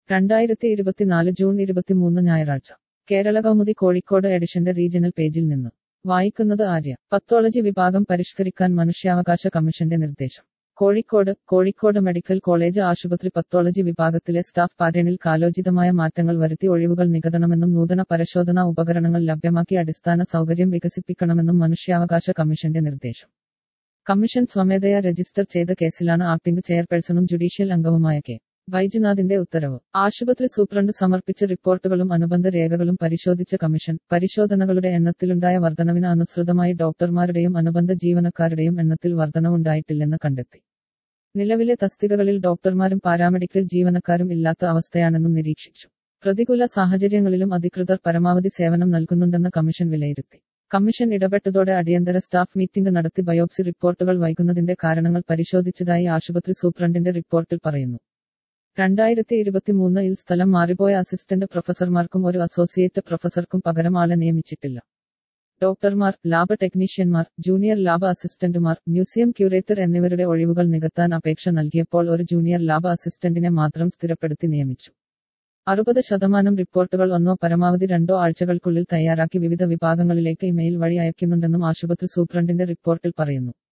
രണ്ടായിരത്തി ഇരുപത്തിനാല് ജൂൺ ഇരുപത്തിമൂന്ന് ഞായറാഴ്ച കേരള കൗമുദി കോഴിക്കോട് എഡിഷന്റെ റീജിയണൽ പേജിൽ നിന്ന് വായിക്കുന്നത് ആര്യ പത്തോളജി വിഭാഗം പരിഷ്കരിക്കാൻ മനുഷ്യാവകാശ കമ്മീഷന്റെ നിർദ്ദേശം കോഴിക്കോട് കോഴിക്കോട് മെഡിക്കൽ കോളേജ് ആശുപത്രി പത്തോളജി വിഭാഗത്തിലെ സ്റ്റാഫ് പാറ്റേണിൽ കാലോചിതമായ മാറ്റങ്ങൾ വരുത്തി ഒഴിവുകൾ നികത്തണമെന്നും നൂതന പരിശോധനാ ഉപകരണങ്ങൾ ലഭ്യമാക്കി അടിസ്ഥാന സൗകര്യം വികസിപ്പിക്കണമെന്നും മനുഷ്യാവകാശ കമ്മീഷന്റെ നിർദ്ദേശം കമ്മീഷൻ സ്വമേധയാ രജിസ്റ്റർ ചെയ്ത കേസിലാണ് ആക്ടിംഗ് ചെയർപേഴ്സണും ജുഡീഷ്യൽ അംഗവുമായ കെ വൈദ്യനാഥിന്റെ ഉത്തരവ് ആശുപത്രി സൂപ്രണ്ട് സമർപ്പിച്ച റിപ്പോർട്ടുകളും അനുബന്ധ രേഖകളും പരിശോധിച്ച കമ്മീഷൻ പരിശോധനകളുടെ എണ്ണത്തിലുണ്ടായ വർധനവിന് അനുസൃതമായി ഡോക്ടർമാരുടെയും അനുബന്ധ ജീവനക്കാരുടെയും എണ്ണത്തിൽ വർധനവുണ്ടായിട്ടില്ലെന്ന് കണ്ടെത്തി നിലവിലെ തസ്തികകളിൽ ഡോക്ടർമാരും പാരാമെഡിക്കൽ ജീവനക്കാരും ഇല്ലാത്ത അവസ്ഥയാണെന്നും നിരീക്ഷിച്ചു പ്രതികൂല സാഹചര്യങ്ങളിലും അധികൃതർ പരമാവധി സേവനം നൽകുന്നുണ്ടെന്ന് കമ്മീഷൻ വിലയിരുത്തി കമ്മീഷൻ ഇടപെട്ടതോടെ അടിയന്തര സ്റ്റാഫ് മീറ്റിംഗ് നടത്തി ബയോപ്സി റിപ്പോർട്ടുകൾ വൈകുന്നതിന്റെ കാരണങ്ങൾ പരിശോധിച്ചതായി ആശുപത്രി സൂപ്രണ്ടിന്റെ റിപ്പോർട്ടിൽ പറയുന്നു രണ്ടായിരത്തി ഇരുപത്തിമൂന്നിൽ സ്ഥലം മാറിപ്പോയ അസിസ്റ്റന്റ് പ്രൊഫസർമാർക്കും ഒരു അസോസിയേറ്റ് പ്രൊഫസർക്കും പകരം ആളെ നിയമിച്ചിട്ടില്ല ഡോക്ടർമാർ ലാബ് ടെക്നീഷ്യന്മാർ ജൂനിയർ ലാബ് അസിസ്റ്റന്റുമാർ മ്യൂസിയം ക്യൂറേറ്റർ എന്നിവരുടെ ഒഴിവുകൾ നികത്താൻ അപേക്ഷ നൽകിയപ്പോൾ ഒരു ജൂനിയർ ലാബ് അസിസ്റ്റന്റിനെ മാത്രം സ്ഥിരപ്പെടുത്തി നിയമിച്ചു അറുപത് ശതമാനം റിപ്പോർട്ടുകൾ ഒന്നോ പരമാവധി രണ്ടോ ആഴ്ചകൾക്കുള്ളിൽ തയ്യാറാക്കി വിവിധ വിഭാഗങ്ങളിലേക്ക് ഇമെയിൽ വഴി അയക്കുന്നുണ്ടെന്നും ആശുപത്രി സൂപ്രണ്ടിന്റെ റിപ്പോർട്ടിൽ പറയുന്നു